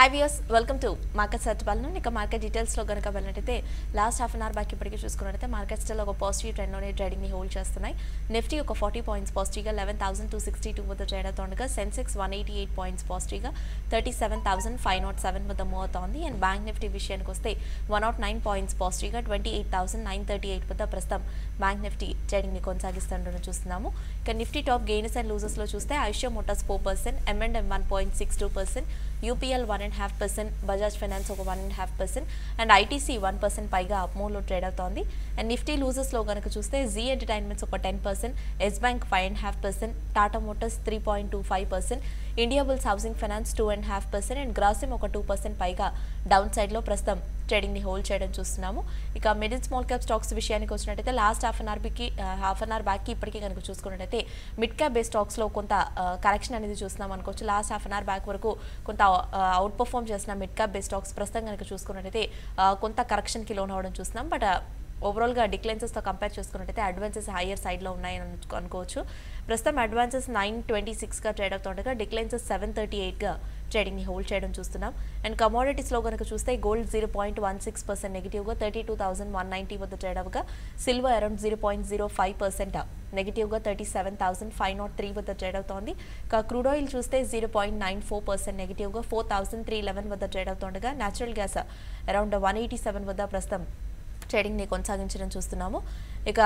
Hi viewers welcome to market search బాలన్ ఇక market డీటెయిల్స్లో కనుక వెళ్ళినట్టయితే last half an hour back ఇప్పటికీ చూసుకున్నట్టయితే మార్కెట్ స్టిల్ ఒక పాజిటివ్ ట్రెండ్లోనే ట్రేడింగ్ని హోల్డ్ చేస్తున్నాయి నిఫ్టీ ఒక ఫార్టీ పాయింట్స్ పాజిటివ్గా eleven thousand two sixty two వద్ద ట్రేడ్ అవుతుండగా Sensex one eighty eight points పాజిటివ్గా thirty seven thousand five naught seven వద్ద మూవ్ అవుతోంది అండ్ బ్యాంక్ నిఫ్టీ విషయానికి వస్తే వన్ నాట్ నైన్ పాయింట్స్ పాజిటివ్గా twenty eight thousand nine thirty eight వద్ద ప్రస్తుతం బ్యాంక్ నిఫ్టీ ట్రేడింగ్ని కొనసాగిస్తుండడం చూస్తున్నాము ఇక నిఫ్టీ టాప్ గెయిన్స్ అండ్ లూజెస్లో చూస్తే Eicher Motors four percent M and M one point six two percent UPL one and half percent Bajaj finance ఒక one and half percent and ITC one percent పైగా అప్మోలో trade అవుతోంది అండ్ నిఫ్టీ లూజెస్లో కనుక చూస్తే Zee entertainments ఒక ten percent yes bank five and half percent Tata Motors three point two five percent India bulls housing finance two and half percent and Grasim ఒక two percent పైగా down సైడ్లో ప్రస్తుతం ట్రేడింగ్ని hold చేయడం చూస్తున్నాము ఇక మిడిల్ స్మాల్ క్యాప్ స్టాక్స్ విషయానికి వచ్చినట్టయితే last half an అవర్కి హాఫ్ అన్ అవర్ బ్యాక్కి ఇప్పటికీ కనుక చూసుకున్నట్టయితే మిడ్ క్యాప్ బేస్ స్టాక్స్లో కొంత కరెక్షన్ అనేది చూస్తున్నాం అనుకోవచ్చు last half an hour back వరకు కొంత అవుట్ పర్ఫామ్ చేసిన మిడ్ క్యాప్ బేస్ స్టాక్స్ ప్రస్తుతం కనుక చూసుకున్నట్టయితే ఆ, కొంత కరెక్షన్కి లోన్ అవ్వడం చూస్తున్నాం బట్ ఓవరాల్గా డిక్లైన్సెస్తో కంపేర్ చేసుకున్నట్టయితే అడ్వాన్సెస్ హయ్యర్ సైడ్లో ఉన్నాయని అనుకో- అనుకోవచ్చు ప్రస్తుతం అడ్వాన్సెస్ నైన్ ట్వంటీ సిక్స్గా ట్రేడ్ అవుతుండగా డిక్లైన్సెస్ సెవెన్ థర్టీ ఎయిట్గా ట్రేడింగ్ని హోల్డ్ చేయడం చూస్తున్నాం అండ్ కమోడిటీస్లో కనుక చూస్తే gold zero point one six percent నెగిటివ్గా thirty two thousand one ninety వద్ద ట్రేడ్ అవ్వగా silver around zero point zero five percent నెగిటివ్గా thirty seven thousand five not three వద్ద ట్రేడ్ అవుతోంది ఇక క్రూడ్ ఆయిల్ చూస్తే zero point nine four percent నెగిటివ్గా four thousand three eleven వద్ద trade అవుతుండగా natural gas around one eighty seven వద్ద ప్రస్తుతం ట్రేడింగ్ని కొనసాగించడం చూస్తున్నాము ఇక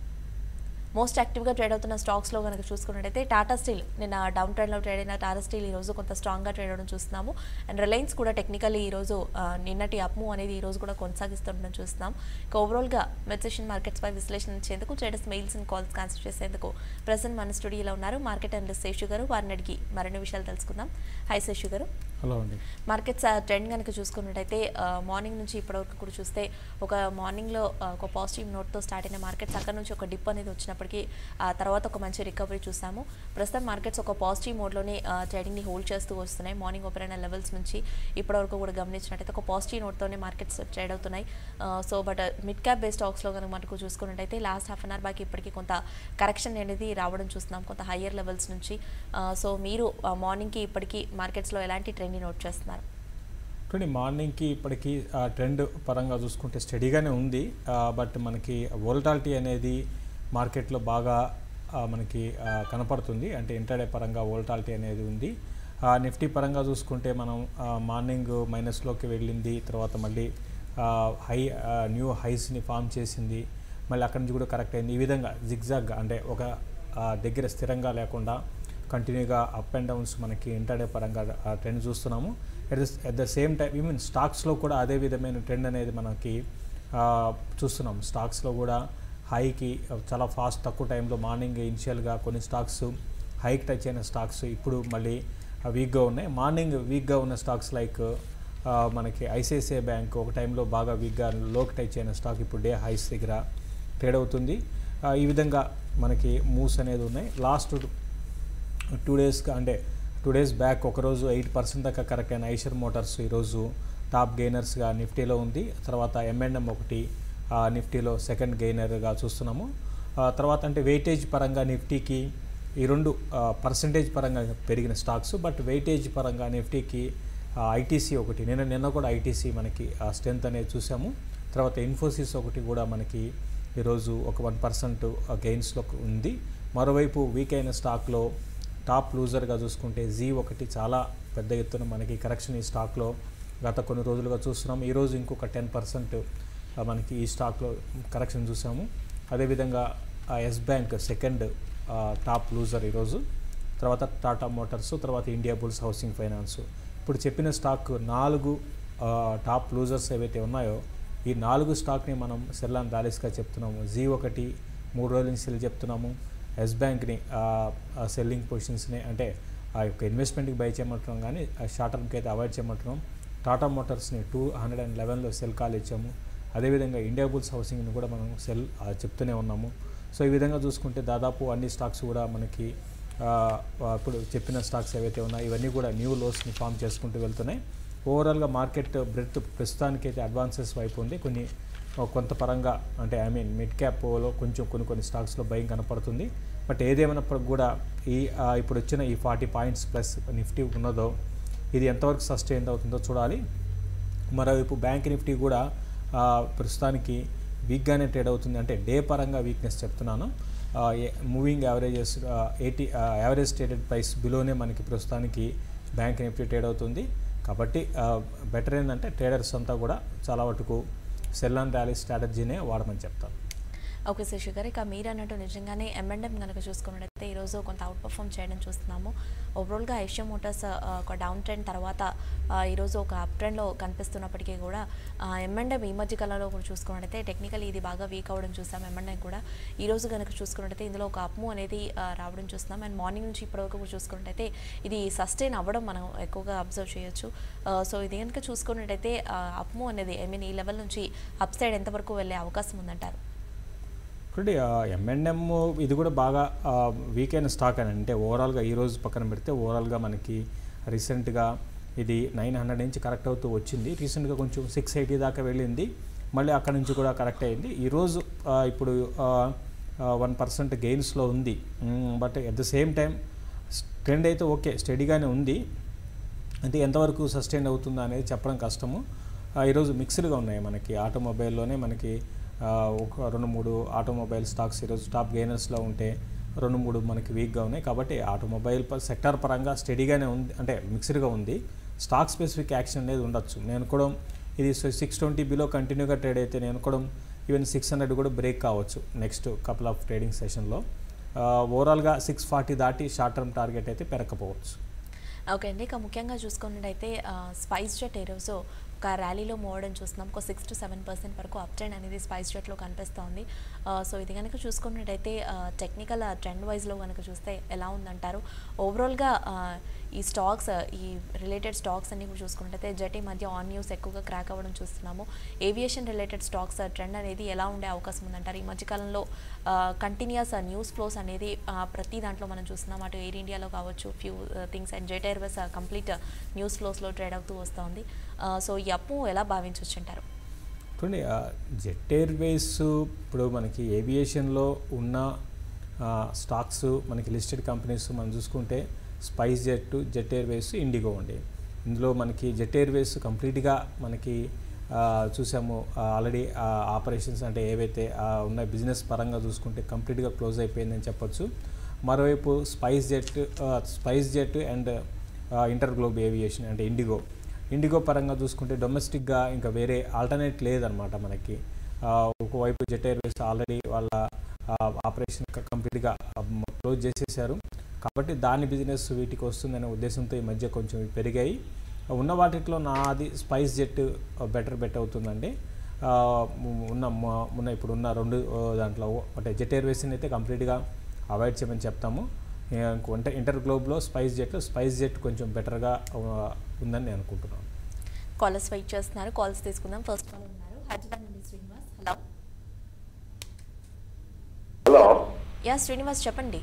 మోస్ట్ యాక్టివ్గా ట్రేడ్ అవుతున్న స్టాక్స్లో కనుక చూసుకున్నట్టయితే టాటా స్టీల్ నిన్న డౌన్ ట్రెండ్లో ట్రేడ్ అయిన టాటా స్టీల్ ఈరోజు కొంత స్ట్రాంగ్గా ట్రేడ్ అవడం చూస్తున్నాము అండ్ రిలయన్స్ కూడా టెక్నికల్లీ ఈరోజు ఆ, నిన్నటి అప్ము అనేది ఈరోజు కూడా కొనసాగిస్తుండడం చూస్తున్నాం ఇక ఓవరాల్గా మెడ్సెషన్ మార్కెట్స్పై విశ్లేషణ ఇచ్చేందుకు ట్రేడర్స్ మెయిల్స్ అండ్ కాల్స్ కాన్సల్ చేసేందుకు ప్రజెంట్ మన స్టూడియోలో ఉన్నారు మార్కెట్ అనలిస్ట్ శేషు గారు వారిని అడిగి మరిన్ని విషయాలు తెలుసుకుందాం హై శేషు గారు హలో అండి మార్కెట్స్ ట్రెండ్ కనుక చూసుకున్నట్టయితే మార్నింగ్ నుంచి ఇప్పటివరకు కూడా చూస్తే ఒక మార్నింగ్లో ఒక పాజిటివ్ నోట్తో స్టార్ట్ అయిన మార్కెట్స్ అక్కడ నుంచి ఒక డిప్ అనేది వచ్చినప్పటికీ ఆ తర్వాత ఒక మంచి రికవరీ చూసాము ప్రస్తుతం మార్కెట్స్ ఒక పాజిటివ్ మోడ్లోనే ట్రేడింగ్ని హోల్డ్ చేస్తూ వస్తున్నాయి మార్నింగ్ ఓపెన్ అయిన లెవెల్స్ నుంచి ఇప్పటివరకు కూడా గమనించినట్టయితే ఒక పాజిటివ్ నోట్తోనే మార్కెట్స్ ట్రేడ్ అవుతున్నాయి so but mid cap base స్టాక్స్లో కనుక మనకు చూసుకున్నట్టయితే last half an hour back ఇప్పటికీ కొంత కరెక్షన్ అనేది రావడం చూస్తున్నాం కొంత హయ్యర్ లెవెల్స్ నుంచి సో మీరు మార్నింగ్కి ఇప్పటికీ మార్కెట్స్లో ఎలాంటి ట్రెండ్ని నోట్ చేస్తున్నారు చూడండి మార్నింగ్కి ఇప్పటికి ఆ ట్రెండ్ పరంగా చూసుకుంటే స్టడీగానే ఉంది ఆ, బట్ మనకి వోల్టాలిటీ అనేది మార్కెట్లో బాగా ఆ, మనకి ఆ, కనపడుతుంది అంటే ఇంటర్డే పరంగా వోల్టాలిటీ అనేది ఉంది ఆ, నిఫ్టీ పరంగా చూసుకుంటే మనం ఆ, మార్నింగ్ మైనస్లోకి వెళ్ళింది తర్వాత మళ్ళీ ఆ, హై ఆ, న్యూ హైస్ని ఫామ్ చేసింది మళ్ళీ అక్కడి నుంచి కూడా కరెక్ట్ అయింది ఈ విధంగా జిగ్జాగ్ అంటే ఒక ఆ, దగ్గర స్థిరంగా లేకుండా కంటిన్యూగా అప్ అండ్ డౌన్స్ మనకి ఇంటర్డే పరంగా ఆ ట్రెండ్ చూస్తున్నాము at the at the same time even స్టాక్స్లో కూడా అదే విధమైన ట్రెండ్ అనేది మనకి ఆ, చూస్తున్నాం స్టాక్స్లో కూడా హైకి చాలా ఫాస్ట్ తక్కువ టైంలో మార్నింగ్ ఇనిషియల్గా కొన్ని స్టాక్స్ హైక్ టచ్ అయిన స్టాక్స్ ఇప్పుడు మళ్ళీ వీక్గా ఉన్నాయి మార్నింగ్ వీక్గా ఉన్న స్టాక్స్ లైక్ మనకి ఐసిఐసిఐ బ్యాంక్ ఒక టైంలో బాగా వీక్గా లోకి టచ్ అయిన స్టాక్ ఇప్పుడు డే హైస్ దగ్గర ట్రేడ్ అవుతుంది ఆ, ఈ విధంగా మనకి మూవ్స్ అనేది ఉన్నాయి లాస్ట్ టూ డేస్గా అంటే టూ డేస్ బ్యాక్ ఒకరోజు ఎయిట్ పర్సెంట్ దాకా కరెక్ట్ అయిన ఐషర్ మోటార్స్ ఈరోజు టాప్ గెయినర్స్గా నిఫ్టీలో ఉంది తర్వాత ఎంఎన్ఎం ఒకటి ఆ, నిఫ్టీలో సెకండ్ గెయినర్గా చూస్తున్నాము ఆ, తర్వాత అంటే వెయిటేజ్ పరంగా నిఫ్టీకి ఈ రెండు పర్సంటేజ్ పరంగా పెరిగిన స్టాక్స్ బట్ వెయిటేజ్ పరంగా నిఫ్టీకి ఐటీసీ ఒకటి నిన్న నిన్న కూడా ఐటీసీ మనకి స్ట్రెంత్ అనేది చూసాము తర్వాత ఇన్ఫోసిస్ ఒకటి కూడా మనకి ఈరోజు ఒక వన్ పర్సెంట్ గెయిన్స్లో ఉంది మరోవైపు వీక్ అయిన స్టాక్లో టాప్ లూజర్గా చూసుకుంటే జీ ఒకటి చాలా పెద్ద ఎత్తున మనకి కరెక్షన్ ఈ స్టాక్లో గత కొన్ని రోజులుగా చూస్తున్నాం ఈరోజు ఇంకొక టెన్ పర్సెంట్ మనకి ఈ స్టాక్లో కరెక్షన్ చూసాము అదేవిధంగా yes bank second top loser ఈరోజు తర్వాత టాటా మోటార్స్ తర్వాత ఇండియా బుల్స్ హౌసింగ్ ఫైనాన్స్ ఇప్పుడు చెప్పిన స్టాక్ నాలుగు ఆ, టాప్ లూజర్స్ ఏవైతే ఉన్నాయో ఈ నాలుగు స్టాక్ని మనం సెల్ అండ్ ర్యాలీస్గా చెప్తున్నాము జీ ఒకటి మూడు రోజుల నుంచి సెల్ చెప్తున్నాము ఎస్ బ్యాంక్ని సెల్లింగ్ పొజిషన్స్ని అంటే ఆ యొక్క ఇన్వెస్ట్మెంట్కి బై చేయమంటున్నాం కానీ షార్ట్ టర్మ్కి అయితే అవాయిడ్ చేయమంటున్నాం టాటా మోటార్స్ని టూ హండ్రెడ్ అండ్ లెవెన్లో సెల్ కాల్ ఇచ్చాము అదేవిధంగా ఇండియా బుల్స్ హౌసింగ్ని కూడా మనం సెల్ ఆ, చెప్తూనే ఉన్నాము సో ఈ విధంగా చూసుకుంటే దాదాపు అన్ని స్టాక్స్ కూడా మనకి ఆ, ఆ, ఇప్పుడు చెప్పిన స్టాక్స్ ఏవైతే ఉన్నాయో ఇవన్నీ కూడా న్యూ లోస్ని ఫామ్ చేసుకుంటూ వెళ్తున్నాయి ఓవరాల్గా మార్కెట్ బ్రెత్ ప్రస్తుతానికి అయితే అడ్వాన్సెస్ వైపు ఉంది కొన్ని ఆ, కొంత పరంగా అంటే ఐ మీన్ మిడ్ క్యాప్లో కొంచెం కొన్ని కొన్ని స్టాక్స్లో భయం కనపడుతుంది బట్ ఏదేమైనప్పటికి కూడా ఈ ఆ, ఇప్పుడు వచ్చిన ఈ ఫార్టీ పాయింట్స్ ప్లస్ నిఫ్టీ ఉన్నదో ఇది ఎంతవరకు సస్టైన్ అవుతుందో చూడాలి మరోవైపు బ్యాంక్ నిఫ్టీ కూడా ఆ, ప్రస్తుతానికి వీక్గానే ట్రేడ్ అవుతుంది అంటే డే పరంగా వీక్నెస్ చెప్తున్నాను moving averages eighty average traded price బిలోనే మనకి ప్రస్తుతానికి బ్యాంక్ నిఫ్టీ ట్రేడ్ అవుతుంది కాబట్టి బెటర్ ఏంటంటే ట్రేడర్స్ అంతా కూడా చాలా వరకు సెల్ అండ్ ర్యాలీ స్ట్రాటజీనే వాడమని చెప్తాను ఓకే శశి గారు ఇక మీరు అన్నట్టు నిజంగానే ఎంఎండ్ఎం కనుక చూసుకున్నట్టయితే ఈరోజు కొంత అవుట్ పర్ఫామ్ చేయడం చూస్తున్నాము ఓవరాల్గా ఏషియా మోటార్స్ ఆ, ఒక డౌన్ ట్రెండ్ తర్వాత ఆ, ఈరోజు ఒక అప్ ట్రెండ్లో కనిపిస్తున్నప్పటికీ కూడా ఎంఎండ్ఎం ఈ మధ్య కాలంలో కూడా చూసుకున్నట్టయితే టెక్నికల్ ఇది బాగా వీక్ అవ్వడం చూసాం ఎంఎండ్ఎం కూడా ఈ రోజు కనుక చూసుకున్నట్టయితే ఇందులో ఒక అప్ము అనేది ఆ, రావడం చూస్తున్నాం అండ్ మార్నింగ్ నుంచి ఇప్పటివరకు కూడా చూసుకున్నట్టయితే ఇది సస్టైన్ అవ్వడం మనం ఎక్కువగా అబ్జర్వ్ చేయొచ్చు సో ఇది కనుక చూసుకున్నట్టయితే అప్ము అనేది ఐ మీన్ ఈ లెవెల్ నుంచి అప్ సైడ్ ఎంతవరకు వెళ్ళే అవకాశం ఉందంటారు చూడండి ఎంఎన్ఎం ఇది కూడా బాగా వీక్ అయిన స్టాక్ అని అంటే ఓవరాల్గా ఈ రోజు పక్కన పెడితే ఓవరాల్గా మనకి రీసెంట్గా ఇది నైన్ హండ్రెడ్ నుంచి కరెక్ట్ అవుతూ వచ్చింది రీసెంట్గా కొంచెం సిక్స్ ఎయిటీ దాకా వెళ్ళింది మళ్ళీ అక్కడ నుంచి కూడా కరెక్ట్ అయింది ఈరోజు ఆ, ఇప్పుడు వన్ పర్సెంట్ గెయిన్స్లో ఉంది but at the same time trend అయితే ఓకే స్టడీగానే ఉంది అంటే ఎంతవరకు సస్టైన్ అవుతుందా అనేది చెప్పడం కష్టము ఆ, ఈరోజు మిక్స్డ్గా ఉన్నాయి మనకి ఆటోమొబైల్లోనే మనకి ఆ, ఒక రెండు మూడు ఆటోమొబైల్ స్టాక్స్ ఈరోజు టాప్ గెయినర్స్లో ఉంటే రెండు మూడు మనకి వీక్గా ఉన్నాయి కాబట్టి ఆటోమొబైల్ సెక్టార్ పరంగా స్టడీగానే ఉంది అంటే మిక్స్డ్గా ఉంది స్టాక్ స్పెసిఫిక్ యాక్షన్ అనేది ఉండొచ్చు నేను కూడా ఇది సిక్స్ ట్వంటీ బిలో కంటిన్యూగా ట్రేడ్ అయితే నేను కూడా ఈవెన్ సిక్స్ హండ్రెడ్ కూడా బ్రేక్ కావచ్చు నెక్స్ట్ కపుల్ ఆఫ్ ట్రేడింగ్ సెషన్లో ఓవరాల్గా సిక్స్ ఫార్టీ దాటి షార్ట్ టర్మ్ టార్గెట్ అయితే పెరగకపోవచ్చు ఓకే అండి ఇక ముఖ్యంగా చూసుకున్నట్టయితే ఆ, స్పైస్ జెట్ ఈరోజు ఒక ర్యాలీలో మోవడం చూస్తున్నాం ఒక సిక్స్ టు సెవెన్ పర్సెంట్ వరకు అప్ ట్రెండ్ అనేది స్పైస్ జెట్లో కనిపిస్తోంది ఆ, సో ఇది కనుక చూసుకున్నట్టయితే ఆ, టెక్నికల్ ట్రెండ్ వైజ్లో కనుక చూస్తే ఎలా ఉందంటారు ఓవరాల్గా ఆ, ఈ స్టాక్స్ ఈ రిలేటెడ్ స్టాక్స్ అన్ని కూడా చూసుకున్నట్టయితే జెట్ ఈ మధ్య ఆన్ న్యూస్ ఎక్కువగా క్రాక్ అవ్వడం చూస్తున్నాము ఏవియేషన్ రిలేటెడ్ స్టాక్స్ ట్రెండ్ అనేది ఎలా ఉండే అవకాశం ఉందంటారు ఈ మధ్యకాలంలో కంటిన్యూస్ న్యూస్ ఫ్లోస్ అనేది ఆ, ప్రతి దాంట్లో మనం చూస్తున్నాం అటు ఎయిర్ ఇండియాలో కావచ్చు few things and Jet Airways complete news ఫ్లోస్లో ట్రేడ్ అవుతూ వస్తుంది సో ఈ అప్పు ఎలా భావించవచ్చు అంటారు చూడండి ఆ, జెట్ ఎయిర్వేస్ ఇప్పుడు మనకి ఏవియేషన్లో ఉన్న ఆ, స్టాక్స్ మనకి లిస్టెడ్ కంపెనీస్ మనం చూసుకుంటే Spice Jet Jet Airways IndiGo ఉండి ఇందులో మనకి జెట్ ఎయిర్వేస్ కంప్లీట్గా మనకి ఆ, చూసాము ఆల్రెడీ ఆపరేషన్స్ అంటే ఏవైతే ఆ, ఉన్న బిజినెస్ పరంగా చూసుకుంటే కంప్లీట్గా క్లోజ్ అయిపోయిందని చెప్పొచ్చు మరోవైపు స్పైస్ జెట్ ఆ, Spice Jet and Inter Globe Aviation అంటే ఇండిగో ఇండిగో పరంగా చూసుకుంటే డొమెస్టిక్గా ఇంకా వేరే ఆల్టర్నేట్ లేదనమాట మనకి ఆ, ఒకవైపు జెట్ ఎయిర్వేస్ ఆల్రెడీ వాళ్ళ ఆపరేషన్ కంప్లీట్గా క్లోజ్ చేసేసారు కాబట్టి దాని బిజినెస్ వీటికి వస్తుందనే ఉద్దేశంతో ఈ మధ్య కొంచెం పెరిగాయి ఉన్న వాటిలో నాది స్పైస్ జెట్ బెటర్ బెట్ అవుతుందండి ఆ, ఉన్న మ- ఉన్న ఇప్పుడు ఉన్న రెండు ఆ, దాంట్లో అంటే జెట్ ఎయిర్వేస్ని అయితే కంప్లీట్గా అవాయిడ్ చేయమని చెప్తాము అంటే ఇంటర్ గ్లోబ్లో స్పైస్ జెట్ స్పైస్ జెట్ కొంచెం బెటర్గా ఉందని నేను అనుకుంటున్నాను కాలర్స్ వెయిట్ చేస్తున్నారు కాల్స్ తీసుకుందాం ఫస్ట్ కాల్ ఉన్నారు హైదరాబాద్ నుండి Srinivas hello hello yeah Srinivas చెప్పండి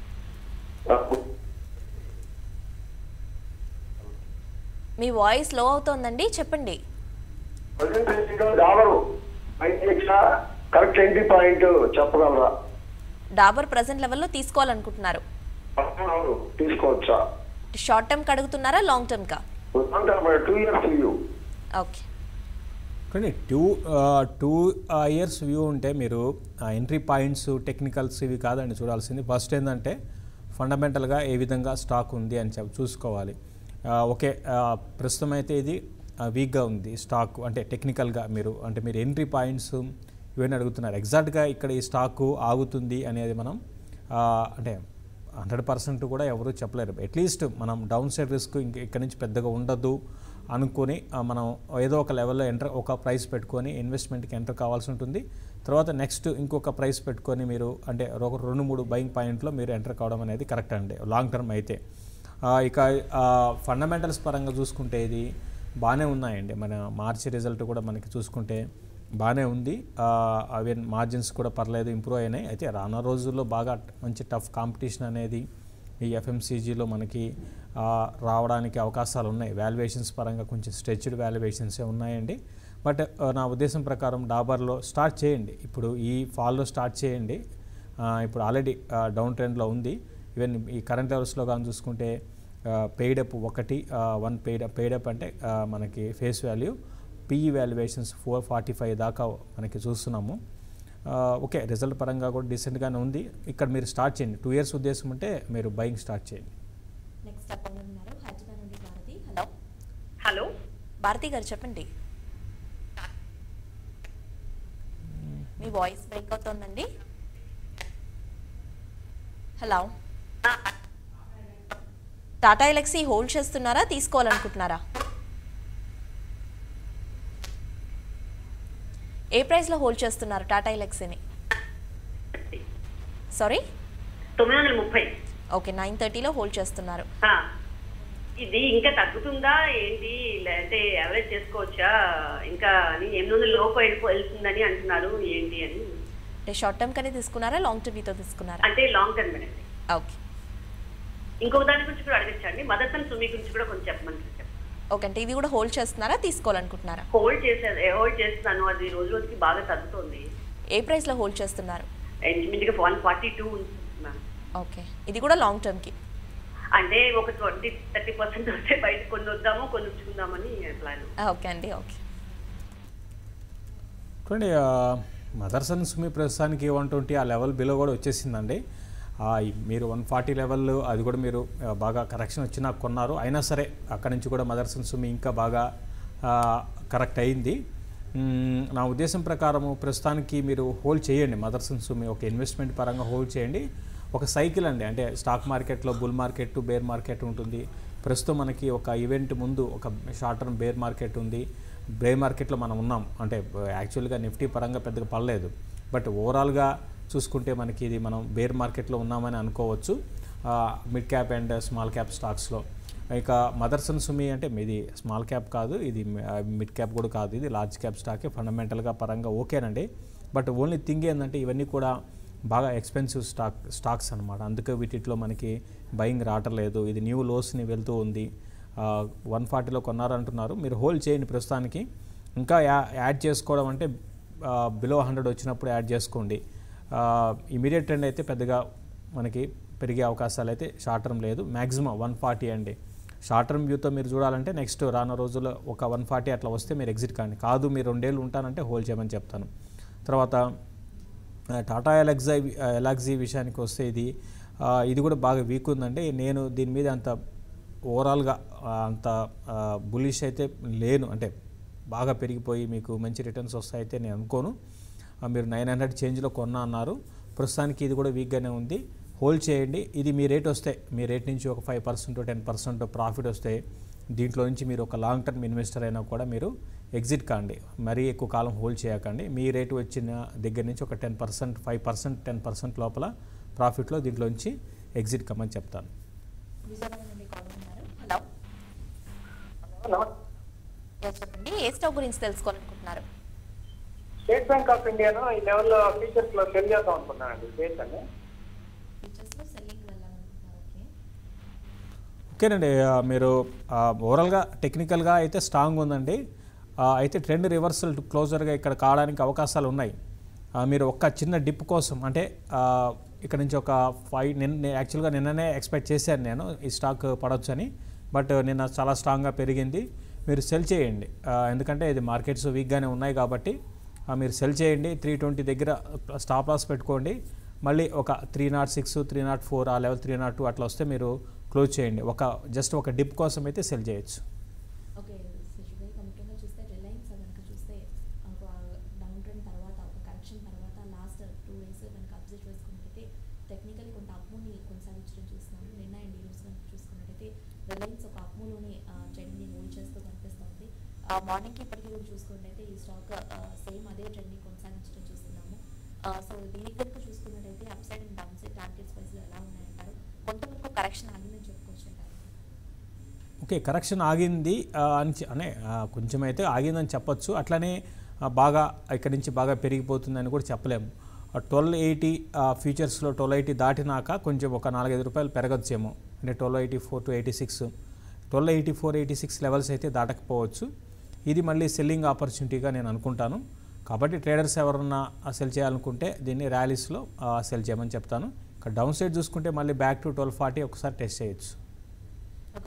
మీ వాయిస్ లో అవుతోందండి చెప్పండి డాలరు కరెక్ట్ ఎంట్రీ పాయింట్ చెప్పగలరా డాబర్ ప్రజెంట్ లెవెల్లో తీసుకోవాలనుకుంటున్నారు అవును తీసుకోవచ్చా షార్ట్ టర్మ్ అడుగుతున్నారా లాంగ్ టర్మ్ కా టూ ఇయర్స్ వ్యూ ఓకే కానీ టూ టూ ఇయర్స్ వ్యూ ఉంటే మీరు ఎంట్రీ పాయింట్స్ టెక్నికల్స్ ఇవి కాదండి చూడాల్సింది ఫస్ట్ ఏంటంటే ఫండమెంటల్గా ఏ విధంగా స్టాక్ ఉంది అని చెప్పి చూసుకోవాలి ఆ, ఓకే ఆ, ప్రస్తుతం అయితే ఇది వీక్గా ఉంది స్టాక్ అంటే టెక్నికల్గా మీరు అంటే మీరు ఎంట్రీ పాయింట్స్ ఇవన్నీ అడుగుతున్నారు ఎగ్జాక్ట్గా ఇక్కడ ఈ స్టాకు ఆగుతుంది అనేది మనం ఆ, అంటే హండ్రెడ్ పర్సెంట్ కూడా ఎవరు చెప్పలేరు అట్లీస్ట్ మనం డౌన్ సైడ్ రిస్క్ ఇంక ఇక్కడ నుంచి పెద్దగా ఉండదు అనుకొని ఆ, మనం ఏదో ఒక లెవెల్లో ఎంటర్ ఒక ప్రైస్ పెట్టుకొని ఇన్వెస్ట్మెంట్కి ఎంటర్ కావాల్సి ఉంటుంది తర్వాత నెక్స్ట్ ఇంకొక ప్రైస్ పెట్టుకొని మీరు అంటే ఒక రెండు మూడు బయింగ్ పాయింట్లో మీరు ఎంటర్ కావడం అనేది కరెక్ట్ అండి లాంగ్ టర్మ్ అయితే ఆ, ఇక ఫండమెంటల్స్ పరంగా చూసుకుంటే ఇది బాగానే ఉన్నాయండి మన మార్చి రిజల్ట్ కూడా మనకి చూసుకుంటే బాగానే ఉంది అవి మార్జిన్స్ కూడా పర్లేదు ఇంప్రూవ్ అయినాయి అయితే రానున్న రోజుల్లో బాగా మంచి టఫ్ కాంపిటీషన్ అనేది ఈ ఎఫ్ఎంసీజీలో మనకి ఆ, రావడానికి అవకాశాలు ఉన్నాయి వాల్యుయేషన్స్ పరంగా కొంచెం స్ట్రెచ్డ్ వాల్యుయేషన్సే ఉన్నాయండి బట్ ఆ, నా ఉద్దేశం ప్రకారం డాబర్లో స్టార్ట్ చేయండి ఇప్పుడు ఈ ఫాల్లో స్టార్ట్ చేయండి ఆ, ఇప్పుడు ఆల్రెడీ డౌన్ ట్రెండ్లో ఉంది ఈవెన్ ఈ కరెంట్ లెవెల్స్లో కానీ చూసుకుంటే పెయిడప్ ఒకటి వన్ పెయిడ్ పెయిడప్ అంటే ఆ, మనకి face value PE valuations four forty five దాకా మనకి చూస్తున్నాము ఆ, ఓకే రిజల్ట్ పరంగా కూడా డీసెంట్గానే ఉంది ఇక్కడ మీరు స్టార్ట్ చేయండి టూ ఇయర్స్ ఉద్దేశం ఉంటే మీరు బయింగ్ స్టార్ట్ చేయండి నెక్స్ట్ అకౌంట్ ఉన్నారు హైదరాబాద్ నుండి భారతి హలో హలో భారతి గారు చెప్పండి మీ వాయిస్ బ్రేక్ అవుతోందండి హలో టాటా ఎలక్సీ హోల్డ్ చేస్తున్నారా తీసుకోవాలనుకుంటున్నారా ఏ ప్రైస్లో హోల్డ్ చేస్తున్నారు టాటా ఎలక్సీని సారీ తొమ్మిది వందల ముప్పై ఓకే నైన్ థర్టీలో హోల్డ్ చేస్తున్నారు ఆ, ఇది ఇంకా తగ్గుతుందా ఏంటి లేదంటే ఎవరేజ్ చేసుకోవచ్చా ఇంకా అని ఎనిమిది వందల లోపు వెళ్ళిపో వెళ్తుందని అంటున్నారు ఏంటి అని అంటే షార్ట్ టర్మ్ కనే తీసుకున్నారా లాంగ్ టర్మ్తో తీసుకున్నారా అంటే లాంగ్ టర్మ్ అండి ఓకే ఇంకొక దాని గురించి కూడా అడగచ్చండి మదర్ సన్ సుమి గురించి కూడా కొంచెం చెప్పమని చెప్పండి ఓకే అంటే ఇది కూడా హోల్డ్ చేస్తున్నారా తీసుకోవాలనుకుంటున్నారా హోల్డ్ చేసేది హోల్డ్ చేస్తున్నాను అది రోజు రోజుకి బాగా తగ్గుతుంది ఏ ప్రైస్లో హోల్డ్ చేస్తున్నారు ఇంచుమించుగా one forty two ma'am okay ఇది కూడా లాంగ్ టర్మ్కి అంటే ఒక ట్వంటీ థర్టీ పర్సెంట్ వస్తే బయట కొన్ని వద్దాము కొన్ని ఉంచుకుందామని ప్లాన్ ఓకే అండి ఓకే చూడండి ఆ, మదర్స్ అండ్ సుమి ప్రస్తుతానికి వన్ ట్వంటీ ఆ లెవెల్ బిలో కూడా వచ్చేసిందండి ఆ, ఈ మీరు వన్ ఫార్టీ లెవెల్ అది కూడా మీరు ఆ, బాగా కరెక్షన్ వచ్చినా కొన్నారు అయినా సరే అక్కడి నుంచి కూడా మదర్స్ అండ్ సుమి ఇంకా బాగా కరెక్ట్ అయింది మ్మ్, నా ఉద్దేశం ప్రకారము ప్రస్తుతానికి మీరు హోల్డ్ చేయండి మదర్స్ అండ్ సుమి ఒక ఇన్వెస్ట్మెంట్ పరంగా హోల్డ్ చేయండి ఒక సైకిల్ అండి అంటే స్టాక్ మార్కెట్లో బుల్ మార్కెట్ బేర్ మార్కెట్ ఉంటుంది ప్రస్తుతం మనకి ఒక ఈవెంట్ ముందు ఒక షార్ట్ టర్మ్ బేర్ మార్కెట్ ఉంది బేర్ మార్కెట్లో మనం ఉన్నాం అంటే యాక్చువల్గా నిఫ్టీ పరంగా పెద్దగా పడలేదు బట్ ఓవరాల్గా చూసుకుంటే మనకి ఇది మనం బేర్ మార్కెట్లో ఉన్నామని అనుకోవచ్చు mid cap and small cap స్టాక్స్లో ఇక మదర్సన్ సుమి అంటే ఇది స్మాల్ క్యాప్ కాదు ఇది మిడ్ క్యాప్ కూడా కాదు ఇది లార్జ్ క్యాప్ స్టాకే ఫండమెంటల్గా పరంగా ఓకేనండి బట్ ఓన్లీ థింగ్ ఏంటంటే ఇవన్నీ కూడా బాగా ఎక్స్పెన్సివ్ స్టాక్ స్టాక్స్ అనమాట అందుకే వీటిలో మనకి బయింగ్ రావట్లేదు ఇది న్యూ లోస్ని వెళ్తూ ఉంది వన్ ఫార్టీలో కొన్నారంటున్నారు మీరు హోల్డ్ చేయండి ప్రస్తుతానికి ఇంకా యా యాడ్ చేసుకోవడం అంటే బిలో హండ్రెడ్ వచ్చినప్పుడు యాడ్ చేసుకోండి ఇమీడియట్ ట్రెండ్ అయితే పెద్దగా మనకి పెరిగే అవకాశాలు అయితే షార్ట్ టర్మ్ లేదు మ్యాక్సిమం వన్ ఫార్టీ అండి షార్ట్ టర్మ్ వ్యూతో మీరు చూడాలంటే నెక్స్ట్ రానున్న రోజుల్లో ఒక వన్ ఫార్టీ అట్లా వస్తే మీరు ఎగ్జిట్ కానీ కాదు మీరు రెండేళ్ళు ఉంటానంటే హోల్డ్ చేయమని చెప్తాను తర్వాత ఆ, టాటా ఎలక్సా ఎలాక్సీ విషయానికి వస్తే ఇది ఆ, ఇది కూడా బాగా వీక్ ఉందండి నేను దీని మీద అంత ఓవరాల్గా ఆ, అంత బులిష్ అయితే లేను అంటే బాగా పెరిగిపోయి మీకు మంచి రిటర్న్స్ వస్తాయితే నేను అనుకోను ఆ, మీరు నైన్ హండ్రెడ్ చేంజ్లో కొన్నా అన్నారు ప్రస్తుతానికి ఇది కూడా వీక్గానే ఉంది హోల్డ్ చేయండి ఇది మీ రేట్ వస్తే మీ రేట్ నుంచి ఒక five percent ten percent profit వస్తే దీంట్లో నుంచి మీరు ఒక లాంగ్ టర్మ్ ఇన్వెస్టర్ అయినా కూడా మీరు ఎగ్జిట్ కాండి మరీ ఎక్కువ కాలం హోల్డ్ చేయకండి మీ రేటు వచ్చిన దగ్గర నుంచి ఒక ten percent five percent ten percent లోపల ప్రాఫిట్లో దీంట్లో నుంచి ఎగ్జిట్ కమ్మని చెప్తాను విజయవాడ నుండి కాల్ ఉన్నారు హలో నమస్తే Yes, చెప్పండి ఏ స్టాక్ గురించి తెలుసుకోవాలనుకుంటున్నారు స్టేట్ బ్యాంక్ ఆఫ్ ఇండియాను ఈ లెవెల్లో ఫీచర్స్ లో సెల్ చేద్దాం అనుకున్నానండి స్టేట్ అని ఫీచర్స్లో సెల్లింగ్ వెళ్ళాలనుకుంటున్నారు ఓకే ఓకేనండి ఆ, మీరు ఆ, ఓవరాల్గా టెక్నికల్గా అయితే స్ట్రాంగ్ ఉందండి ఆ, అయితే ట్రెండ్ రివర్సల్ క్లోజర్గా ఇక్కడ కావడానికి అవకాశాలు ఉన్నాయి ఆ, మీరు ఒక్క చిన్న డిప్ కోసం అంటే ఆ, ఇక్కడ నుంచి ఒక ఫైవ్ నిన్న యాక్చువల్గా నిన్ననే ఎక్స్పెక్ట్ చేశాను నేను ఈ స్టాక్ పడవచ్చని బట్ నిన్న చాలా స్ట్రాంగ్గా పెరిగింది మీరు సెల్ చేయండి ఆ, ఎందుకంటే ఇది మార్కెట్స్ వీక్గానే ఉన్నాయి కాబట్టి ఆ, మీరు సెల్ చేయండి త్రీ ట్వంటీ దగ్గర స్టాప్ లాస్ పెట్టుకోండి మళ్ళీ ఒక three nought six three nought four ఆ లెవెల్ త్రీ నాట్ టూ అట్లా వస్తే మీరు క్లోజ్ చేయండి ఒక జస్ట్ ఒక డిప్ కోసం అయితే సెల్ చేయొచ్చు ఓకే శశిభాయ్ ఇక ముఖ్యంగా చూస్తే రిలయన్స్ కనుక చూస్తే ఒక డౌన్ ట్రెండ్ తర్వాత ఒక కరెక్షన్ తర్వాత లాస్ట్ టూ డేస్ కనుక అబ్జర్వ్ చేసుకున్నట్టయితే టెక్నికల్ కొంత అప్మూని కొనసాగించడం చూస్తున్నాము నిన్న అండ్ ఈ రోజు కనుక చూసుకున్నట్టయితే రిలయన్స్ ఒక అప్మూలోనే ట్రెండ్ని హోల్డ్ చేస్తూ కనిపిస్తుంది మార్నింగ్కి ఇప్పటికీ కూడా చూసుకున్నట్టయితే ఈ స్టాక్ సేమ్ అదే ట్రెండ్ని కొనసాగించడం చూస్తున్నాము సో దీనికి కనుక చూసుకున్నట్టయితే upside and downside targets వైజ్లో ఎలా ఉన్నాయంటారు కొంతవరకు కరెక్షన్ ఆగిందని చెప్పుకోవచ్చు అంటారు ఓకే కరెక్షన్ ఆగింది ఆ, అని చె- అనే ఆ, కొంచెం అయితే ఆగిందని చెప్పొచ్చు అట్లనే ఆ, బాగా ఇక్కడి నుంచి బాగా పెరిగిపోతుందని కూడా చెప్పలేము ట్వెల్వ్ ఎయిటీ ఫ్యూచర్స్లో ట్వెల్వ్ ఎయిటీ దాటినాక కొంచెం ఒక నాలుగైదు రూపాయలు పెరగచ్చేమో అంటే twelve eighty four to eighty six twelve eighty four eighty six levels అయితే దాటకపోవచ్చు ఇది మళ్ళీ సెల్లింగ్ ఆపర్చునిటీగా నేను అనుకుంటాను కాబట్టి ట్రేడర్స్ ఎవరన్నా సెల్ చేయాలనుకుంటే దీన్ని ర్యాలీస్లో సెల్ చేయమని చెప్తాను ఇక్కడ డౌన్ సైడ్ చూసుకుంటే మళ్ళీ బ్యాక్ టు ట్వెల్వ్ ఫార్టీ ఒకసారి టెస్ట్ చేయొచ్చు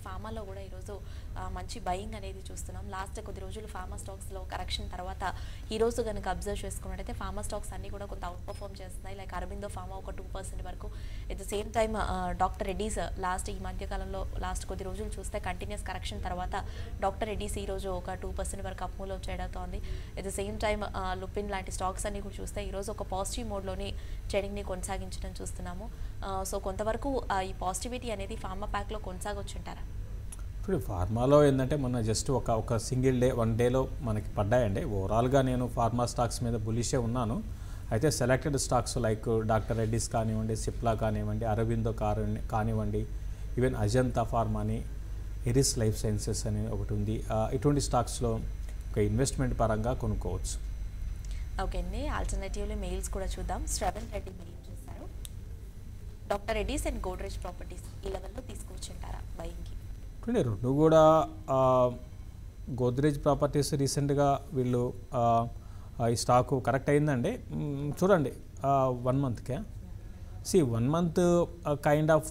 ఫార్మాలో కూడా ఈరోజు ఆ, మంచి బయింగ్ అనేది చూస్తున్నాం లాస్ట్ కొద్ది రోజులు ఫార్మా స్టాక్స్లో కరెక్షన్ తర్వాత ఈ రోజు కనుక అబ్జర్వ్ చేసుకున్నట్టయితే ఫార్మా స్టాక్స్ అన్ని కూడా కొంత అవుట్ పర్ఫామ్ చేస్తున్నాయి లైక్ అరబిందో ఫార్మా ఒక టూ పర్సెంట్ వరకు at the same time doctor Reddy's last ఈ మధ్య కాలంలో లాస్ట్ కొద్ది రోజులు చూస్తే కంటిన్యూస్ కరెక్షన్ తర్వాత డాక్టర్ రెడ్డీస్ ఈ రోజు ఒక టూ పర్సెంట్ వరకు అప్ మూవ్ చేయడంతోంది at the same time Lupin లాంటి స్టాక్స్ అన్ని కూడా చూస్తే ఈరోజు ఒక పాజిటివ్ మోడ్లోని ట్రేడింగ్ని కొనసాగించడం చూస్తున్నాము సో కొంతవరకు ఆ, ఈ పాజిటివిటీ అనేది ఫార్మా ప్యాక్లో కొనసాగొచ్చుంటారా ఇప్పుడు ఫార్మాలో ఏంటంటే మొన్న జస్ట్ ఒక ఒక సింగిల్ డే వన్ డేలో మనకి పడ్డాయండి ఓవరాల్గా నేను ఫార్మా స్టాక్స్ మీద బులిషే ఉన్నాను అయితే selected stocks like doctor Reddy's కానివ్వండి సిప్లా కానివ్వండి అరవిందో కాని కానివ్వండి ఈవెన్ అజంతా ఫార్మాని ఎరిస్ లైఫ్ సైన్సెస్ అని ఒకటి ఉంది ఆ, ఇటువంటి స్టాక్స్లో ఒక ఇన్వెస్ట్మెంట్ పరంగా కొనుక్కోవచ్చు ఓకే అండి ఆల్టర్నేటివ్లీ మెయిల్స్ కూడా చూద్దాం శ్రవణ్ రెడ్డి మెయిల్ చేశారు doctor Reddy's and Godrej properties ఈ లెవెల్లో తీసుకొచ్చుంటారా బయింగ్కి చూడండి రెండు కూడా ఆ, గోద్రేజ్ ప్రాపర్టీస్ రీసెంట్గా వీళ్ళు ఆ, ఆ, ఈ స్టాకు కరెక్ట్ అయిందండి మ్, చూడండి వన్ మంత్కే సి వన్ మంత్ కైండ్ ఆఫ్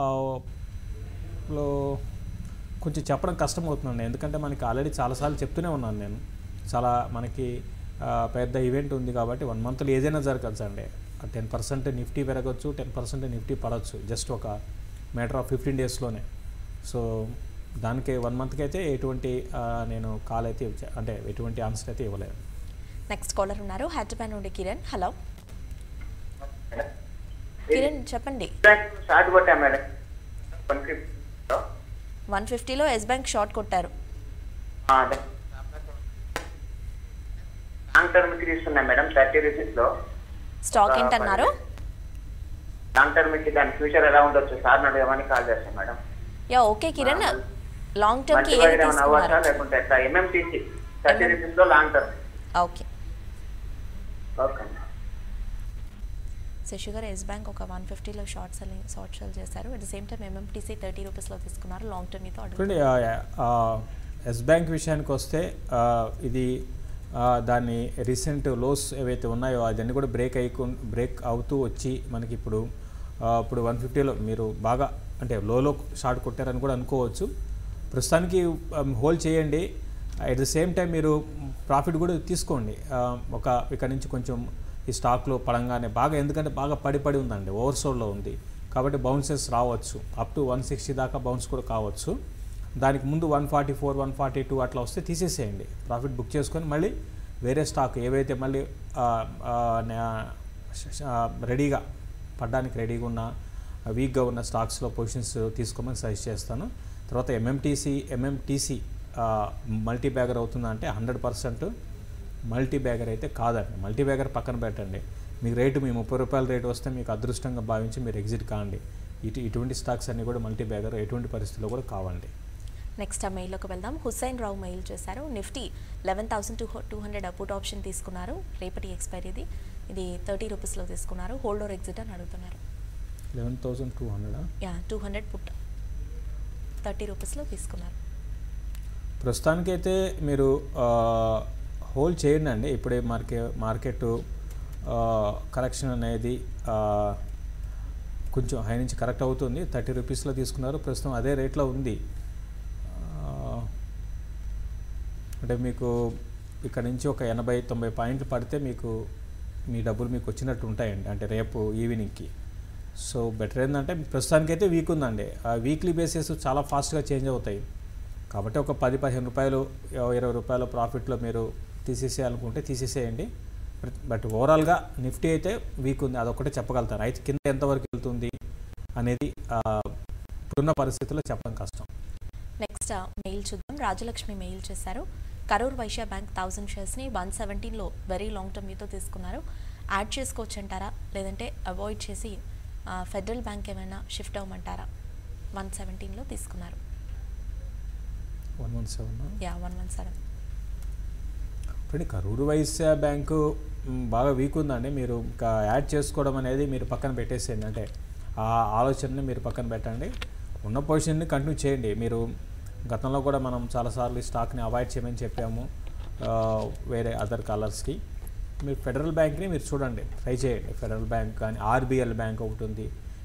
లో కొంచెం చెప్పడం కష్టం అవుతుందండి ఎందుకంటే మనకి ఆల్రెడీ చాలాసార్లు చెప్తూనే ఉన్నాను నేను చాలా మనకి ఆ, పెద్ద ఈవెంట్ ఉంది కాబట్టి వన్ మంత్లో ఏదైనా జరగచ్చు అండి టెన్ పర్సెంట్ నిఫ్టీ పెరగచ్చు టెన్ పర్సెంట్ నిఫ్టీ పడవచ్చు జస్ట్ ఒక మ్యాటర్ ఆఫ్ ఫిఫ్టీన్ డేస్లోనే సో దానికి వన్ మంత్కి అయితే ఎటువంటి ఆ, నేను కాల్ అయితే ఇవ్వ- అంటే ఎటువంటి ఆన్సర్ అయితే ఇవ్వలేదు నెక్స్ట్ కాలర్ ఉన్నారు హైదరాబాద్ నుండి కిరణ్ హలో కిరణ్ చెప్పండి షార్ట్ కొట్టా మేడం వన్ ఫిఫ్టీ వన్ ఫిఫ్టీలో ఎస్ బ్యాంక్ షార్ట్ కొట్టారు లాంగ్ టర్మ్ కి తీసుకున్నా మేడం థర్టీ రూపీస్ లో స్టాక్ ఏంటన్నారు లాంగ్ టర్మ్ కి దాని ఫ్యూచర్ ఎలా ఉండొచ్చు సార్ అడగమని కాల్ చేస్తాను madam yeah okay Kiran long term కి మంచి ఏది వైర్ ఏమైనా అవ్వచ్చా తీసుకున్నారు లేకుంటే ఎట్లా ఎంఎంటీసీ థర్టీ MM. రూపీస్ లో long term okay okay so షుగర్ ఎస్ బ్యాంక్ ఒక వన్ ఫిఫ్టీలో షార్ట్ సెల్లింగ్ షార్ట్ సెల్ చేశారు at the same time MMTC thirty రూపీస్లో తీసుకున్నారు లాంగ్ టర్మ్ మీతో అడుగు చూడండి ఎస్ బ్యాంక్ విషయానికి వస్తే ఆ, ఇది ఆ, దాని రీసెంట్ లోస్ ఏవైతే ఉన్నాయో అవన్నీ కూడా బ్రేక్ అయ్యి బ్రేక్ అవుతూ వచ్చి మనకి ఇప్పుడు ఆ, ఇప్పుడు వన్ ఫిఫ్టీలో మీరు బాగా అంటే లోలో షార్ట్ కొట్టారని కూడా అనుకోవచ్చు ప్రస్తుతానికి హోల్డ్ చేయండి అట్ ద సేమ్ టైం మీరు ప్రాఫిట్ కూడా తీసుకోండి ఆ, ఒక ఇక్కడ నుంచి కొంచెం ఈ స్టాక్లో పడంగానే బాగా ఎందుకంటే బాగా పడి పడి ఉందండి ఓవర్సోల్లో ఉంది కాబట్టి బౌన్సెస్ రావచ్చు అప్ టు వన్ సిక్స్టీ దాకా బౌన్స్ కూడా కావచ్చు దానికి ముందు one forty four one forty two అట్లా వస్తే తీసేసేయండి ప్రాఫిట్ బుక్ చేసుకొని మళ్ళీ వేరే స్టాక్ ఏవైతే మళ్ళీ ఆ, ఆ, నా- ష- ష- రెడీగా పడ్డానికి రెడీగా ఉన్న వీక్గా ఉన్న స్టాక్స్లో పొజిషన్స్ తీసుకోమని సజెస్ట్ చేస్తాను తర్వాత ఎంఎంటీసీ ఎంఎంటీసీ మల్టీ బ్యాగర్ అవుతుందా అంటే హండ్రెడ్ పర్సెంట్ మల్టీ బ్యాగర్ అయితే కాదండి మల్టీ బ్యాగర్ పక్కన పెట్టండి మీకు రేటు మీ ముప్పై రూపాయల రేటు వస్తే మీకు అదృష్టంగా భావించి మీరు ఎగ్జిట్ కాండి ఇటు ఇటువంటి స్టాక్స్ అన్నీ కూడా మల్టీ బ్యాగర్ ఎటువంటి పరిస్థితుల్లో కూడా కావండి నెక్స్ట్ ఆ మెయిల్లోకి వెళ్దాం హుస్సైన్ రావు మెయిల్ చేశారు Nifty eleven thousand two two hundred a put option తీసుకున్నారు రేపటి ఎక్స్పైరీది ఇది థర్టీ రూపీస్లో తీసుకున్నారు హోల్డ్ ఆర్ ఎగ్జిట్ అని అడుగుతున్నారు లెవెన్ థౌసండ్ టూ హండ్రెడా yeah two hundred put thirty రూపీస్లో తీసుకున్నారు ప్రస్తుతానికైతే మీరు హోల్డ్ చేయండి అండి ఇప్పుడే మార్కె మార్కెట్ కరెక్షన్ అనేది ఆ, కొంచెం హై నుంచి కరెక్ట్ అవుతుంది థర్టీ రూపీస్లో తీసుకున్నారు ప్రస్తుతం అదే రేట్లో ఉంది ఆ, అంటే మీకు ఇక్కడ నుంచి ఒక ఎనభై తొంభై పాయింట్లు పడితే మీకు మీ డబ్బులు మీకు వచ్చినట్టు ఉంటాయండి అంటే రేపు ఈవినింగ్కి సో బెటర్ ఏంటంటే ప్రస్తుతానికైతే వీక్ ఉందండి ఆ వీక్లీ బేసిస్ చాలా ఫాస్ట్గా చేంజ్ అవుతాయి కాబట్టి ఒక పది పదిహేను రూపాయలు ఇరవై రూపాయల ప్రాఫిట్లో మీరు తీసేసేయాలనుకుంటే తీసేసేయండి బట్- బట్ ఓవరాల్గా నిఫ్టీ అయితే వీక్ ఉంది అదొకటే చెప్పగలుగుతాను అయితే కింద ఎంతవరకు వెళ్తుంది అనేది ఆ, ఇప్పుడున్న పరిస్థితుల్లో చెప్పడం కష్టం నెక్స్ట్ మెయిల్ చూద్దాం రాజలక్ష్మి మెయిల్ చేశారు కరూర్ వైశ్య బ్యాంక్ థౌసండ్ షేర్స్ని వన్ సెవెంటీన్లో వెరీ లాంగ్ టర్మ్ మీతో తీసుకున్నారు యాడ్ చేసుకోవచ్చు అంటారా లేదంటే అవాయిడ్ చేసి ఆ, ఫెడరల్ బ్యాంక్ ఏమైనా షిఫ్ట్ అవ్వమంటారా వన్ సెవెంటీన్లో తీసుకున్నారు one one seven yeah one one seven ఇప్పుడు కరూరు వైశ్య బ్యాంకు మ్, బాగా వీక్ ఉందండి మీరు ఇంకా యాడ్ చేసుకోవడం అనేది మీరు పక్కన పెట్టేసేయండి అంటే ఆ ఆలోచనని మీరు పక్కన పెట్టండి ఉన్న పొజిషన్ని కంటిన్యూ చేయండి మీరు గతంలో కూడా మనం చాలాసార్లు ఈ స్టాక్ని అవాయిడ్ చేయమని చెప్పాము ఆ, వేరే అదర్ కలర్స్కి మీరు ఫెడరల్ బ్యాంక్ని మీరు చూడండి ట్రై చేయండి ఫెడరల్ బ్యాంక్ కానీ ఆర్బిఎల్ బ్యాంక్ ఒకటి ఉంది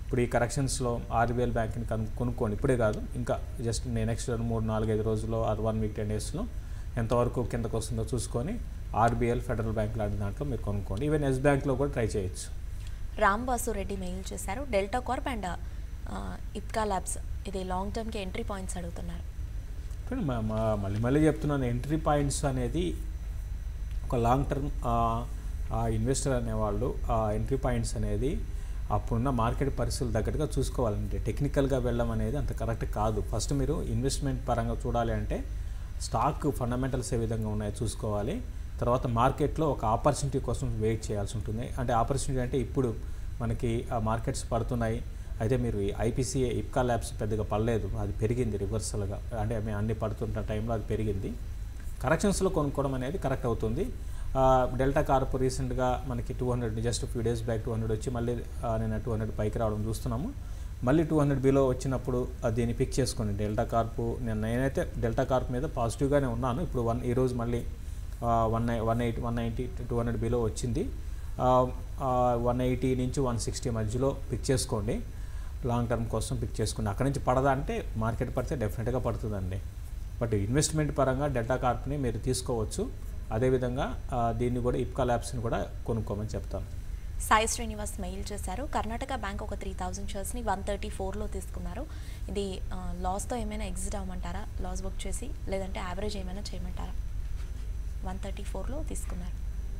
ఇప్పుడు ఈ కరెక్షన్స్లో ఆర్బీఎల్ బ్యాంక్ని కను కొనుక్కోండి ఇప్పుడే కాదు ఇంకా జస్ట్ నెక్స్ట్ మూడు నాలుగైదు రోజుల్లో ఆర్ వన్ వీక్ టెన్ డేస్లో ఎంతవరకు కిందకు వస్తుందో చూసుకొని ఆర్బీఎల్ ఫెడరల్ బ్యాంక్ లాంటి దాంట్లో మీరు కొనుక్కోండి ఈవెన్ ఎస్ బ్యాంక్లో కూడా ట్రై చేయొచ్చు రాంబాసు రెడ్డి మెయిల్ చేశారు Delta Corp and Ipca labs ఇది లాంగ్ టర్మ్కి ఎంట్రీ పాయింట్స్ అడుగుతున్నారు ఇప్పుడు మ- మ- మళ్ళీ మళ్ళీ చెప్తున్నాను ఎంట్రీ పాయింట్స్ అనేది ఒక లాంగ్ టర్మ్ ఆ ఇన్వెస్టర్ అనేవాళ్ళు ఆ ఎంట్రీ పాయింట్స్ అనేది అప్పుడున్న మార్కెట్ పరిస్థితులు తగ్గట్టుగా చూసుకోవాలంటే టెక్నికల్గా వెళ్ళడం అనేది అంత కరెక్ట్ కాదు ఫస్ట్ మీరు ఇన్వెస్ట్మెంట్ పరంగా చూడాలి అంటే స్టాక్ ఫండమెంటల్స్ ఏ విధంగా ఉన్నాయో చూసుకోవాలి తర్వాత మార్కెట్లో ఒక ఆపర్చునిటీ కోసం వెయిట్ చేయాల్సి ఉంటుంది అంటే ఆపర్చునిటీ అంటే ఇప్పుడు మనకి ఆ మార్కెట్స్ పడుతున్నాయి అయితే మీరు ఈ ఐపీసీఏ ఇప్కా ల్యాబ్స్ పెద్దగా పడలేదు అది పెరిగింది రివర్సల్గా అంటే మేము అన్ని పడుతున్న టైంలో అది పెరిగింది కరెక్షన్స్లో కొనుక్కోవడం అనేది కరెక్ట్ అవుతుంది ఆ, డెల్టా కార్ప్ రీసెంట్గా మనకి two hundred just few days back two hundred వచ్చి మళ్ళీ ఆ, నేను టూ హండ్రెడ్ పైకి రావడం చూస్తున్నాము మళ్ళీ టూ హండ్రెడ్ బిలో వచ్చినప్పుడు ఆ, దీన్ని పిక్ చేసుకోండి డెల్టా కార్ప్ నేను నేనైతే డెల్టా కార్ప్ మీద పాజిటివ్గానే ఉన్నాను ఇప్పుడు వన్ ఈరోజు మళ్ళీ one nine one eighty one ninety two hundred below వచ్చింది వన్ ఎయిటీ నుంచి వన్ సిక్స్టీ మధ్యలో పిక్ చేసుకోండి లాంగ్ టర్మ్ కోసం పిక్ చేసుకోండి అక్కడి నుంచి పడదా అంటే మార్కెట్ పడితే డెఫినెట్గా పడుతుందండి బట్ ఇన్వెస్ట్మెంట్ పరంగా డెల్టా కార్ప్ని మీరు తీసుకోవచ్చు అదేవిధంగా ఆ, దీన్ని కూడా ఇప్కా ల్యాబ్స్ని కూడా కొనుక్కోమని చెప్తాను సాయి శ్రీనివాస్ మెయిల్ చేశారు కర్ణాటక బ్యాంక్ ఒక త్రీ థౌజండ్ షేర్స్ని వన్ థర్టీ ఫోర్లో తీసుకున్నారు ఇది ఆ, లాస్తో ఏమైనా ఎగ్జిట్ అవ్వమంటారా లాస్ బుక్ చేసి లేదంటే యావరేజ్ ఏమైనా చేయమంటారా వన్ థర్టీ ఫోర్లో తీసుకున్నారు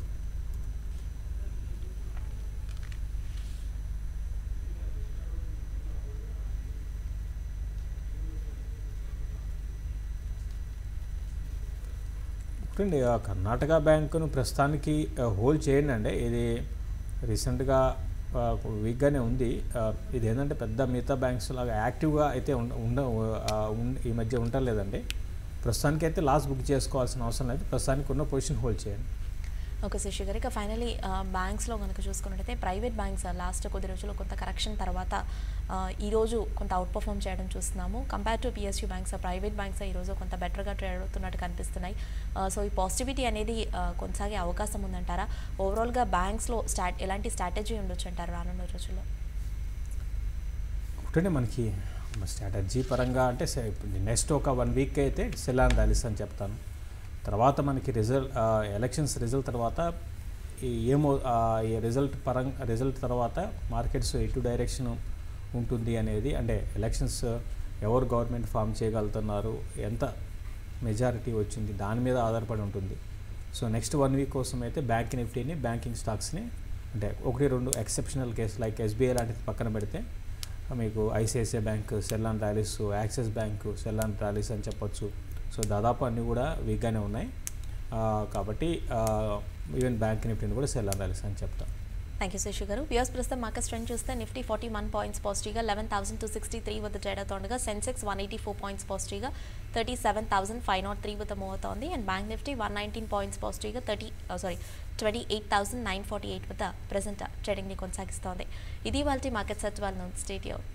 చూడండి ఆ కర్ణాటక బ్యాంకును ప్రస్తుతానికి ఆ, హోల్డ్ చేయండి అండి ఇది రీసెంట్గా ఆ, వీక్గానే ఉంది ఆ, ఇది ఏంటంటే పెద్ద మిగతా బ్యాంక్స్ లాగా యాక్టివ్గా అయితే ఉండ ఉండ ఆ, ఉన్- ఈ మధ్య ఉండలేదండి ప్రస్తుతానికి అయితే లాస్ బుక్ చేసుకోవాల్సిన అవసరం లేదు ప్రస్తుతానికి ఉన్న పొజిషన్ హోల్డ్ చేయండి ఓకే శశి గారు ఇక ఫైనలీ బ్యాంక్స్లో కనుక చూసుకున్నట్టయితే ప్రైవేట్ బ్యాంక్స్ లాస్ట్ కొద్ది రోజుల్లో కొంత కరెక్షన్ తర్వాత ఆ, ఈ రోజు కొంత అవుట్ పర్ఫామ్ చేయడం చూస్తున్నాము compare to PSU banks private banks ఈరోజు కొంత బెటర్గా ట్రేడ్ అవుతున్నట్టు కనిపిస్తున్నాయి సో ఈ పాజిటివిటీ అనేది ఆ, కొనసాగే అవకాశం ఉందంటారా ఓవరాల్గా బ్యాంక్స్లో స్టాట్ ఎలాంటి స్ట్రాటజీ ఉండొచ్చు అంటారు రానున్న రోజుల్లో ఒకటండి మనకి స్ట్రాటజీ పరంగా అంటే నెక్స్ట్ ఒక వన్ వీక్ అయితే సెల్ అండ్ ర్యాలీస్ అని చెప్తాను తర్వాత మనకి రిజల్ట్ ఎలక్షన్స్ రిజల్ట్ తర్వాత ఈ ఏమో ఆ, ఈ రిజల్ట్ పరంగా రిజల్ట్ తర్వాత మార్కెట్స్ ఎటు డైరెక్షన్ ఉంటుంది అనేది అంటే ఎలక్షన్స్ ఎవరు గవర్నమెంట్ ఫామ్ చేయగలుగుతున్నారు ఎంత మెజారిటీ వచ్చింది దాని మీద ఆధారపడి ఉంటుంది సో నెక్స్ట్ వన్ వీక్ కోసం అయితే బ్యాంక్ నిఫ్టీని బ్యాంకింగ్ స్టాక్స్ని అంటే ఒకటి రెండు ఎక్సెప్షనల్ కేసు లైక్ ఎస్బీఐ లాంటిది పక్కన పెడితే మీకు ICICI bank sell and rallies Axis bank sell and rallies అని చెప్పొచ్చు సో దాదాపు అన్నీ కూడా వీక్గానే ఉన్నాయి ఆ, కాబట్టి ఈవెన్ బ్యాంక్ నిఫ్టీని కూడా సెల్ అండ్ ర్యాలీస్ అని చెప్తాం థ్యాంక్ యూ శశి గారు వ్యూస్ ప్రస్తుతం మార్కెట్ ట్రెండ్ చూస్తే నిఫ్టీ ఫార్టీ వన్ పాయింట్స్ పాజిటివ్గా eleven thousand two sixty three వద్ద ట్రేడ్ అవుతుండగా Sensex one eighty four points పాజిటివ్గా thirty seven thousand five not three వద్ద మూవ్ అవుతోంది and bank Nifty one nineteen points పాజిటివ్గా thirty sorry twenty eight thousand nine forty eight వద్ద present ట్రేడింగ్ని కొనసాగిస్తోంది ఇది వాళ్ళ మార్కెట్ సెట్ వాళ్ళ స్టేట్